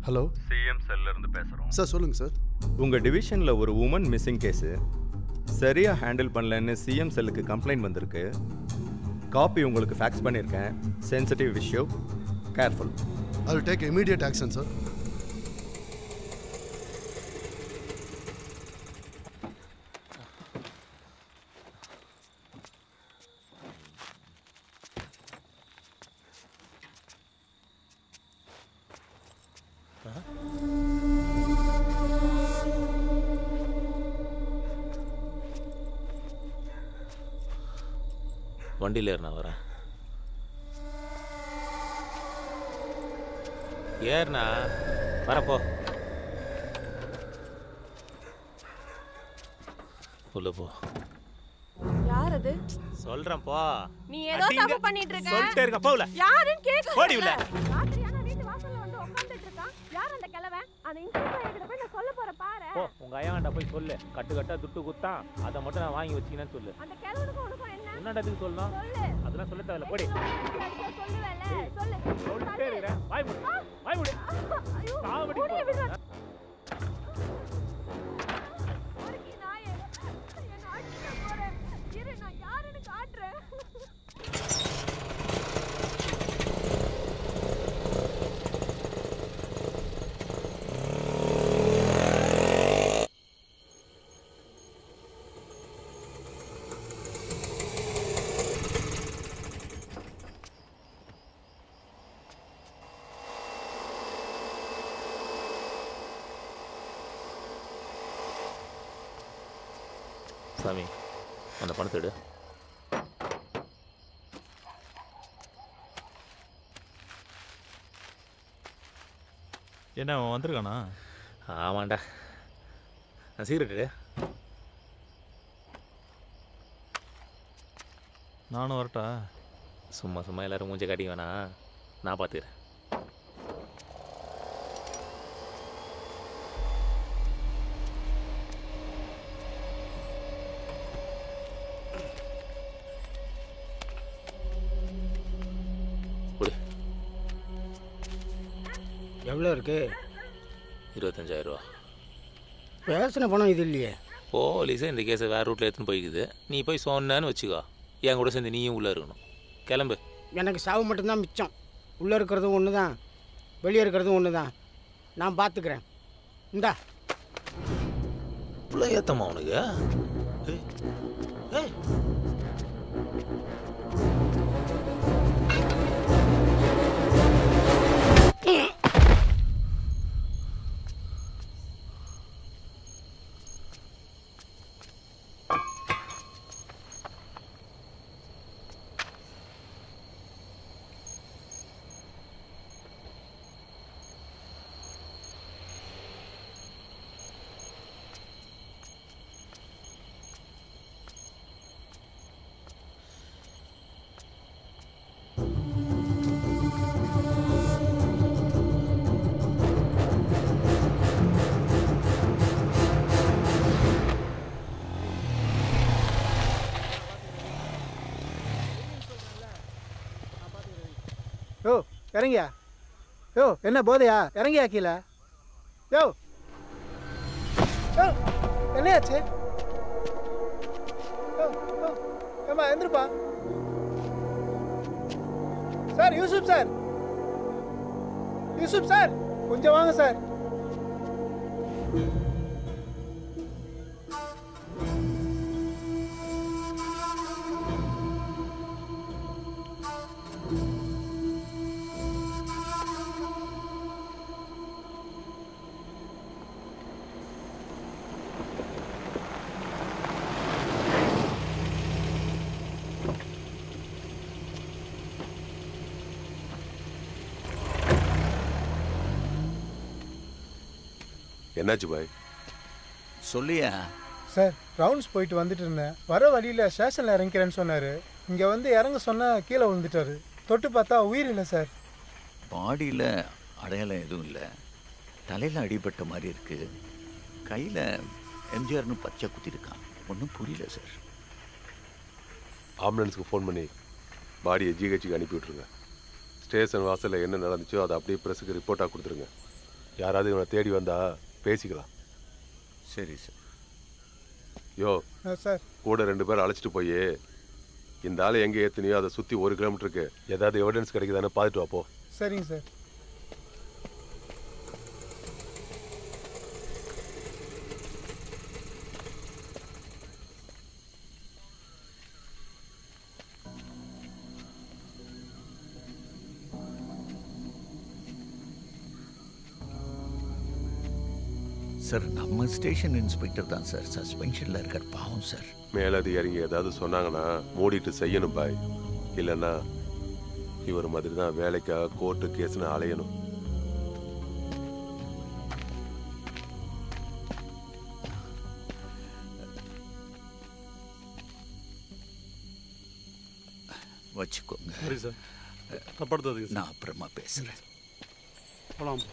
Hello CM செல்ல இருந்து பேசுறோம் சார் சொல்லுங்கள் சார் உங்க டிவிஷன்ல ஒரு உமன் மிஸ்ஸிங் கேஸ் சரியா ஹேண்டில் பண்ணலன்னு சிஎம் செல்லுக்கு கம்ப்ளைண்ட் வந்திருக்கு காப்பி உங்களுக்கு ஃபேக்ஸ் பண்ணியிருக்கேன் sensitive issue careful I will take immediate action sir வண்டியில் ஏறு நான் வரேன் ஏறுண்ணா வரப்போ உள்ள போ யார் அது சொல்றேன் போ நீ ஏதோ அடிங்க. தப்பு பண்ணிட்டு இருக்க சொல்லிட்டே இருக்க போகல யாருன்னு கேட்க போடி உள்ள. ராத்திரியான வீட்டு வாசல்ல வந்து உட்கார்ந்துட்டு இருக்கான் யார் அந்த கிழவன் அந்த இன்ஸ்பெக்டர் கிட்ட போய் நான் சொல்ல போற பாரு போ உங்க ஐயாண்ட போய் சொல்லு கட்டு கட்டா துட்டு குத்தான் அதை மட்டும் நான் வாங்கி வச்சுக்கினேன்னு சொல்லு அந்த கிழவனுக்கும் உனக்கும் என்ன உன்னாண்டத்துக்கு சொல்லணும் சொல்லு அதெல்லாம் சொல்ல தேவையில்ல போடி சொல்லுவேல சொல்லு சொல்லிட்டே இருக்கிறேன் வாய் முடி வாய் முடி ஐயோ சாவடி ஓடிய போ. விடுறா பொறுக்கி நாயே என்ன அடிக்க போறேன் இரு நான் யாருன்னு காட்டுறேன் சாமி அந்த பணத்தை எடு என்ன அவன் வந்திருக்கானா ஆமாண்டா நான் சீக்கிரட்டு எடு. நானும் வரட்டா சும்மா சும்மா எல்லாரும் மூஞ்ச காட்டிக்க வேணாம் நான் பார்த்துக்கிறேன் கொடு எவ்வளோ இருக்கு இருபத்தஞ்சாயிரம் ரூபா பேசின பணம் இது இல்லையே போலீஸே இந்த கேஸை வேறு ரூட்டில் எடுத்துன்னு போய்க்குது நீ போய் சொன்னேன்னு வச்சுக்கோ என் கூட சேர்ந்து நீயும் உள்ளே இருக்கணும் கிளம்பு எனக்கு சாவு மட்டும்தான் மிச்சம் உள்ளே இருக்கிறதும் ஒன்று தான் வெளியே இருக்கிறதும் ஒன்று தான் நான் பார்த்துக்கிறேன் இந்தா இவ்வளோ ஏத்தமா உனக்கு ஏய், ஏய். யோ இறங்கியா யோ என்ன போதையா இறங்கியா கீழே யோ யோ என்னையாச்சு யோ யோ ஏம்மா எந்திருப்பா sir Yusuf sir Yusuf sir கொஞ்சம் வாங்க சார் என்னாச்சு பாய் சொல்லியா சார் ரவுண்ட்ஸ் போயிட்டு வந்துட்டு இருந்தேன் வர வழியில் ஸ்டேஷனில் இறங்கிறேன்னு சொன்னார் இங்கே வந்து இறங்க சொன்னால் கீழே விழுந்துட்டாரு தொட்டு பார்த்தா உயிர் இல்லை சார் பாடியில் அடையாளம் எதுவும் இல்லை தலையில் அடிபட்ட மாதிரி இருக்கு கையில் எம்ஜிஆர்னு பச்சை குத்திருக்கான் ஒன்றும் புரியல சார் ஆம்புலன்ஸுக்கு ஃபோன் பண்ணி பாடியை ஜிஹெச்சுக்கு அனுப்பி விட்ருங்க ஸ்டேஷன் வாசலில் என்ன நடந்துச்சோ அதை அப்படியே ப்ரெஸ்ஸுக்கு ரிப்போர்ட்டாக கொடுத்துருங்க யாராவது இவனை தேடி வந்தா பேசிக்கலாம் சரி சார் யோ ஆ, சார் கூட ரெண்டு பேர் அழைச்சிட்டு போய் இந்த ஆள் எங்கே ஏத்துனியோ அதை சுற்றி ஒரு கிலோமீட்டருக்கு ஏதாவது எவிடன்ஸ் கிடைக்குதான்னு பார்த்துட்டு வா போ சரிங்க சார் சார் நம்ம ஸ்டேஷன் இன்ஸ்பெக்டர் தான் சார் சஸ்பென்ஷனில் இருக்கார் பாவம் சார் மேலதிகாரிங்க ஏதாவது சொன்னாங்கன்னா மூடிட்டு செய்யணும் பாய் இல்லைன்னா இவர் மாதிரி தான் வேலைக்காக கோர்ட்டு கேஸ்னு அலையணும் வச்சுக்கோங்க சரி சார் நான் படுத்ததுக்கு சார் நான் அப்புறமா பேசுகிறேன் போலாம்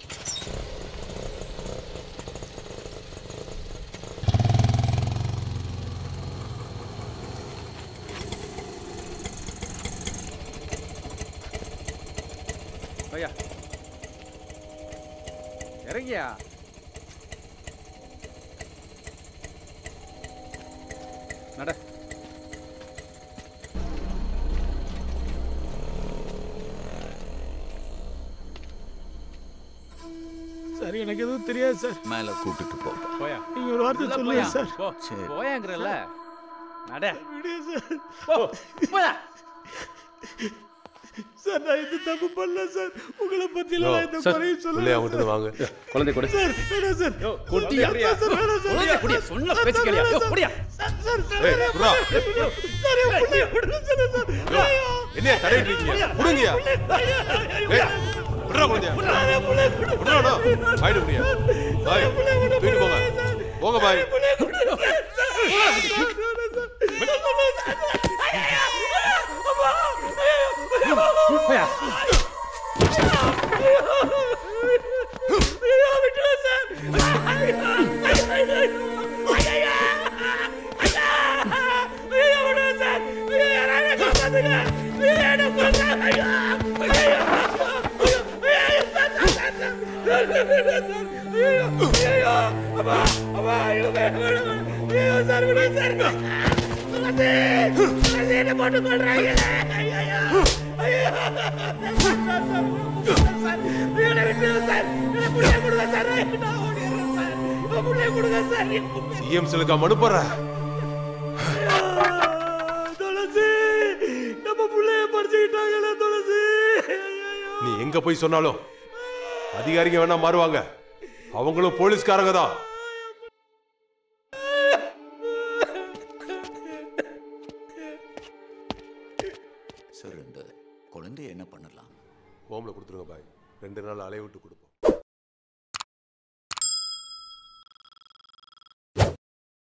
ஐயா இறங்கியா நட சார் எனக்கு எதுவும் தெரியாது சார் மேலே கூட்டிட்டு போப்பா போயா நீங்க ஒரு வார்த்தை உள்ள சொல்லுங்க போயா. சார் போ சரி. போயாங்கிறல்ல நட விடுங்க சார் போ போயா சார் நான் இந்த தப்பு பண்ணல சார் உங்களை பத்தி எல்லாம் நான் இந்த சார், குறையும் உள்ளே சொல்லல அவங்ககிட்ட இருந்து வாங்க குழந்தை கொடு சார் வேணாம் சார் கொட்டியா சார் வேணாம் சார் குழந்தை குடியா சொன்ன பேச்சு கேளியா யோ குடியா சார் சார் சார் ஏய், வேணாம் புறா. சார் என் பிள்ளைய விடுங்க சார் சார் ஐயோ. என்னையா தடையிட்டு இருக்கீங்க புடுங்கயா ஏய், விட்றா குழந்தையா விட்றாடா பாய் முடியா பாய் தூக்கிட்டு போங்க போங்க பாய் போயா சிஎம் செலுக்கா மனு போடுற துளசி நம்ம பிள்ளைய பறிச்சுக்கிட்டாங்களே துளசி ஐயையோ. நீ எங்க போய் சொன்னாலும் அதிகாரிங்க வேணா மாறுவாங்க அவங்களும் போலீஸ்காரங்க தான் சார் இந்த குழந்தைய என்ன பண்ணலாம் ஹோம்ல கொடுத்துருங்க பாய் ரெண்டு நாள் அலைய விட்டு கொடுப்போம்